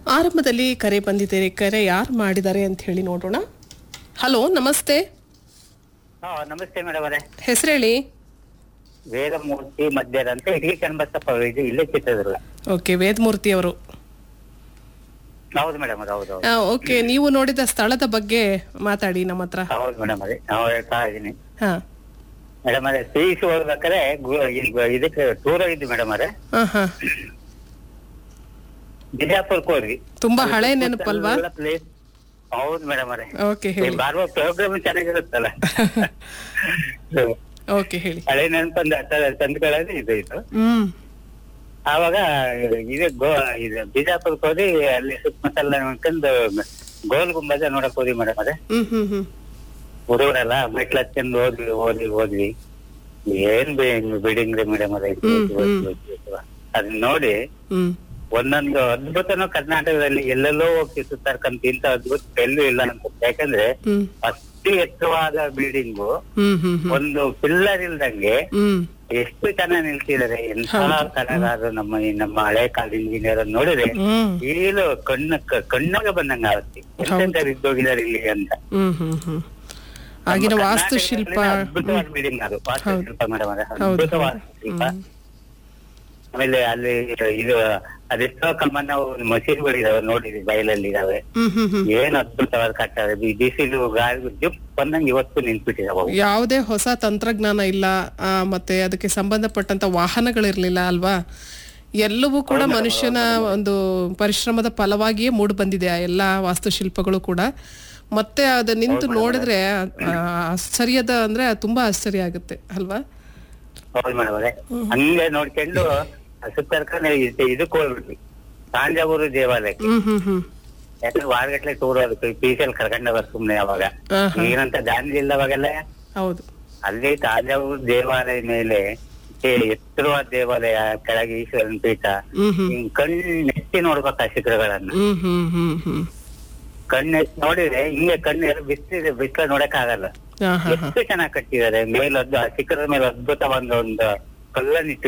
ಆರಂಭದಲ್ಲಿ ಕರೆ ಬಂದಿದೆ ಕರೆ ಯಾರು ಮಾಡಿದ್ದಾರೆ ಅಂತ ಹೇಳಿ ನೋಡೋಣ ಹಲೋ ನಮಸ್ತೆ ಹಾ ನಮಸ್ತೆ ಮೇಡಮ್ ಅವರೇ ಹೆಸರೇಳಿ ವೇದಮೂರ್ತಿ ಮಧ್ಯದ ಅಂತ ಹಿರಿಯ ಚನ್ನಬಸಪ್ಪ ಇದು ಇಲ್ಲೇ ಚಿತ್ರದುರ್ಗ ಓಕೆ ವೇದಮೂರ್ತಿ ಅವರು ಹೌದು ಮೇಡಮ್ ಅದು ಹೌದು ಹೌದು ಆ, ಓಕೆ ನೀವು ನೋಡಿದ ಸ್ಥಳದ ಬಗ್ಗೆ ಮಾತಾಡಿ ನಮ್ಮ ಹತ್ರ ಹೌದು ಮೇಡಮ್ ಅದೇ ನಾವು ಹೇಳ್ತಾ ಇದೀನಿ ಹಾ ಮೇಡಮ್ ಅದೇ ಸಿ ಹೋಗ್ಬೇಕಾದ್ರೆ ಗು- ಇದ್- ಇದಕ್ಕೆ ಟೂರ್ ಹೋಗಿದ್ವಿ ಮೇಡಮ್ ಅವರೇ ಹಾ ಹಾ ಬಿಜಾಪುರಕ್ಕೆ ಹೋದ್ವಿ ತುಂಬಾ ಹಳೆ ನೆನಪಲ್ವಾ ಪ್ಲೇಸ್ ಹೌದು ಮೇಡಮ್ ಅವರೇ ಓಕೆ ಹೇಳಿ ಬಾರುವ ಪ್ರೋಗ್ರಾಮ್ ಚೆನ್ನಾಗಿರುತ್ತಲ್ಲ ಓಕೆ ಹೇಳಿ ಹಳೆ ನೆನಪಂದ ತಂದ್ಕೊಳ್ಳೋದು ಇದು ಇದು ಹ್ಮ್ ಆವಾಗ ಇದು ಗೋ ಇದು ಬಿಜಾಪುರಕ್ಕೆ ಹೋಗಿ ಅಲ್ಲಿ ಸುತ್ತಮುತ್ತಲ ನೋಡ್ಕೊಂಡು ಗೋಲ್ ಗುಂಬಜ ನೋಡಕ್ ಹೋದ್ವಿ ಮೇಡಮ್ ಅದೇ ಹ್ಮ್ ಹ್ಮ್ ಹ್ಮ್ ಹುಡುಗರೆಲ್ಲ ಮೆಟ್ಲ ಹತ್ಕೊಂಡು ಹೋದ್ವಿ ಹೋದ್ವಿ ಹೋದ್ವಿ ಏನ್ ಬಿಲ್ಡಿಂಗ್ ರೀ ಮೇಡಮ್ ಅದ ಅದನ್ನ ನೋಡಿ ಹ್ಮ್ ಒಂದೊಂದು ಅದ್ಭುತನು ಕರ್ನಾಟಕದಲ್ಲಿ ಎಲ್ಲೆಲ್ಲೋ ಹೋಗಿ ಸುತ್ತಾರ್ಕಂತ ಇಂತ ಅದ್ಭುತ ಎಲ್ಲೂ ಇಲ್ಲ ಅಂತ ಯಾಕಂದ್ರೆ ಹ್ಮ್ ಅತಿ ಎತ್ತರವಾದ ಬಿಲ್ಡಿಂಗು ಹ್ಮ್ ಹ್ಮ್ ಹ್ಮ್ ಒಂದು ಪಿಲ್ಲರ್ ಇಲ್ದಂಗೆ ಹ್ಮ್ ಎಷ್ಟು ಚೆನ್ನಾಗಿ ನಿಲ್ಸಿದಾರೆ ಎಂತ ಕಲಾಗಾರರು ನಮ್ಮ ಈ ನಮ್ಮ ಹಳೆ ಕಾಲ ಇಂಜಿನಿಯರ್ ನೋಡಿದ್ರೆ ಹ್ಮ್ ಈಗಲೂ ಕಣ್ಣ ಕ- ಕಣ್ಣಾಗ ಬಂದಂಗ ಆಗುತ್ತೆ ಎಂತೆಂತ ಇದ್ದೋಗಿದಾರೆ ಇಲ್ಲಿ ಅಂತ ಹ್ಮ್ ಹ್ಮ್ ಹ್ಮ್ ಆಗಿನ ನಮ್ಮ ವಾಸ್ತುಶಿಲ್ಪ ಕರ್ನಾಟಕದಲ್ಲಿನೇ ಅದ್ಭುತವಾದ ಬಿಲ್ಡಿಂಗ್ ಅದು ವಾಸ್ತುಶಿಲ್ಪ ಮೇಡಮ್ ಅದೇ ಅದ್ಭುತ ವಾಸ್ತುಶಿಲ್ಪ ಆಮೇಲೆ ಅಲ್ಲಿ ಇದು ಅದೆಷ್ಟೋ ಕಮ್ಮನ ಮಸೀದಿಗಳಿದಾವೆ ನೋಡಿದ್ವಿ ಬಯಲಲ್ಲಿ ಇದಾವೆ ಹ್ಮ್ ಹ್ಮ್ ಹ್ಮ್ ಏನ್ ಅದ್ಭುತವಾದ ಕಟ್ಟಡ ಈ ಬಿಸಿಲು ಗಾಳಿ ಜುಪ್ ಬಂದಂಗೆ ಇವತ್ತು ನಿಂತ್ಬಿಟ್ಟಿದಾವೆ ಅವು ಯಾವುದೇ ಹೊಸ ತಂತ್ರಜ್ಞಾನ ಇಲ್ಲ ಆ, ಮತ್ತೆ ಅದಕ್ಕೆ ಸಂಬಂಧಪಟ್ಟಂತ ವಾಹನಗಳಿರ್ಲಿಲ್ಲ ಅಲ್ವಾ ಎಲ್ಲವೂ ಕೂಡ ಮನುಷ್ಯನ ಒಂದು ಪರಿಶ್ರಮದ ಫಲವಾಗಿಯೇ ಮೂಡಿ ಬಂದಿದೆ ಆ ಎಲ್ಲಾ ವಾಸ್ತುಶಿಲ್ಪಗಳು ಕೂಡ ಮತ್ತೆ ಅದು ನಿಂತು ನೋಡಿದ್ರೆ ಆ, ಆಶ್ಚರ್ಯದ ಅಂದ್ರೆ ತುಂಬಾ ಆಶ್ಚರ್ಯ ಆಗುತ್ತೆ ಅಲ್ವಾ ಹೌದು ಮೇಡಮ್ ಅದೇ ಹಂಗೆ ನೋಡ್ಕೊಂಡು ಸುತ್ತರ್ಕೊಂಡು ಇದಕ್ಕೆ ಹೋಗ್ಬಿಟ್ವಿ ತಾಂಜಾವೂರು ದೇವಾಲಯಕ್ಕೆ ಹ್ಮ್ ಹ್ಮ್ ಹ್ಮ್ ಯಾಕಂದ್ರೆ ವಾರಗಟ್ಲೆ ಟೂರ್ ಅದಕ್ಕೆ ಪೀಸಲ್ ಕರ್ಕೊಂಡವ ಸುಮ್ನೆ ಅವಾಗ ಆ, ಹಾ. ಈಗಿನಂತ ದಾಂಡಿ ಇಲ್ಲವಾಗೆಲ್ಲ ಹೌದು ಅಲ್ಲಿ ತಾಂಜಾವೂರು ದೇವಾಲಯ ಮೇಲೆ ಏ, ಎತ್ತರವಾದ ದೇವಾಲಯ ಕೆಳಗೆ ಈಶ್ವರನ ಪೀಠ ಹ್ಮ್ ಹ್ಮ್ ಹಿಂಗ್ ಕಣ್ಣೆತ್ತಿ ನೋಡ್ಬೇಕು ಆ ಶಿಖರಗಳನ್ನ ಹ್ಮ್ ಹ್ಮ್ ಹ್ಮ್ ಹ್ಮ್ ಕಣ್ಣೆತ್ತಿ ನೋಡಿದ್ರೆ ಹಿಂಗೆ ಕಣ್ಣು ಬಿಸಿಲಿದೆ ಬಿಸಿಲ ನೋಡಕ್ ಆಗಲ್ಲ ಹಾ ಹಾ ಹಾ ಎಷ್ಟು ಚೆನ್ನಾಗಿ ಕಟ್ಟಿದ್ದಾರೆ ಮೇಲೊಂದು ಆ ಶಿಖರದ ಮೇಲೆ ಅದ್ಭುತವಾದ ಒಂದು ಕಲ್ಲನ್ನಿಟ್ಟು